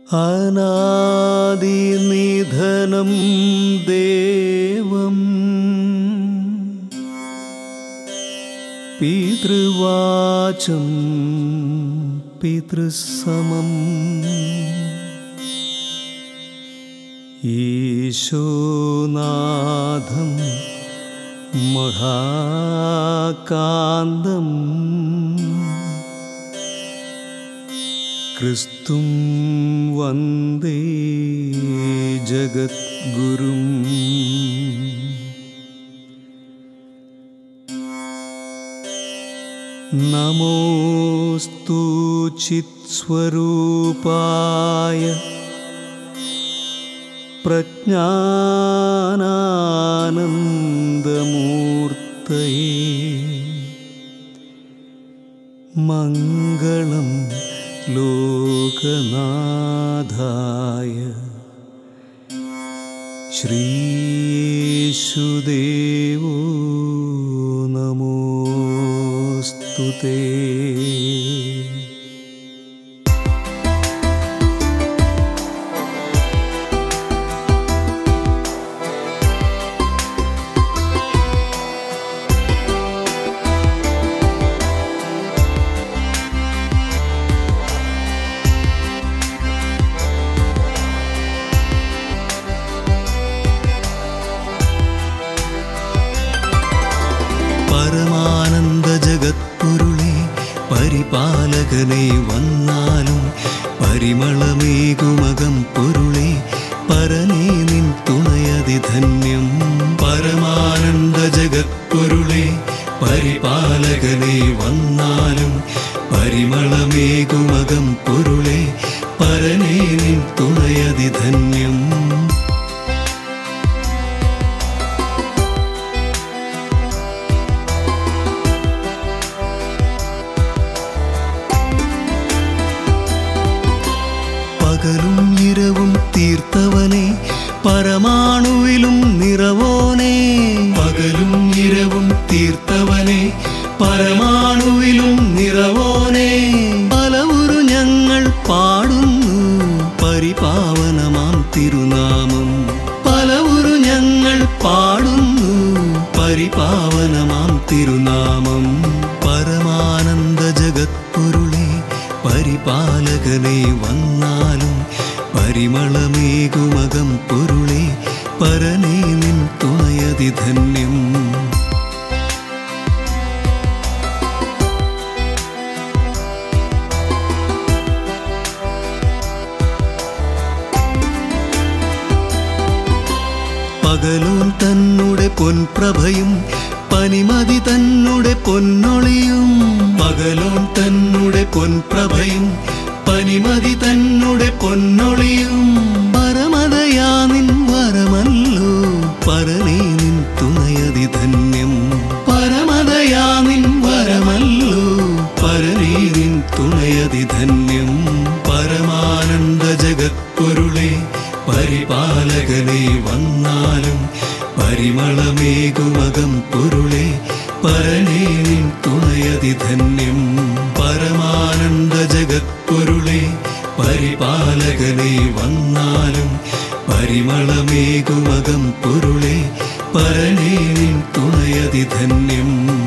അനാദിനിധനം ദേവം പിതൃവാചം പിതൃസമം ഈശോനാഥം മഹാകാന്തം ക്രിസ്തും വന്ദേ ജഗദ്ഗുരും നമോസ്തു ചിത്സ്വരൂപായ പ്രജ്ഞാനന്ദമൂർത്തയേ മംഗളം ലോകനാഥായ ശ്രീയേശുദേവോ നമോസ്തുതേ പരമാനന്ദ ജഗത്പൊരുളെ പരിപാലകനെ വന്നാലും പരിമളമേകുമകം പൊരുളെ പരനേ നിൻ തുണയതി ധന്യം പരമാനന്ദ ജഗത്പൊരുളെ പരിപാലകനെ വന്നാലും പരിമളമേകുമകം പൊരുളെ പരനേ നിൻ തുണയതി ധന്യം പകലും ഇരവും തീർത്തവനെ പരമാണുവിലും നിറവോനെ പകലും ഇരവും തീർത്തവനെ പരമാണുവിലും നിറവോനെ പലവുരു ഞങ്ങൾ പാടുന്നു പരിപാവനമാം തിരുനാമം പലവുരു ഞങ്ങൾ പാടുന്നു പരിപാവനമാം തിരുനാമം പരമാനന്ദ ജഗത്പൊരുളെ പരിപാലകനെ വന്നാലും പരിമളമേകുമകം പൊരുളെ പരനേ നിൻ തുണയതി ധന്യം പകലോൻ തന്നുടെ പൊൻപ്രഭയും പനിമതി തന്നുടെ പൊന്നൊളിയും പകലോൻ തന്നുടെ പൊൻപ്രഭയും പനിമതി തന്നുടെ പൊന്നൊളിയും പരമതയാ നിൻ വരമല്ലോ പരനേ നിൻ തുണയതി ധന്യം പരമതയാ നിൻ വരമല്ലോ പരനേ നിൻ തുണയതി ധന്യം പരമാനന്ദ ജഗത്പൊരുളെ പരിപാലകനെ വന്നാലും പരിമളമേകുമകം പൊരുളെ പരനേ നിൻ തുണയതി ധന്യം പരമാനന്ദ ജഗത്പൊരുളെ പരിപാലകനെ വന്നാലും പരിമളമേകുമകം പൊരുളെ പരനേ നിൻ തുണയതി ധന്യം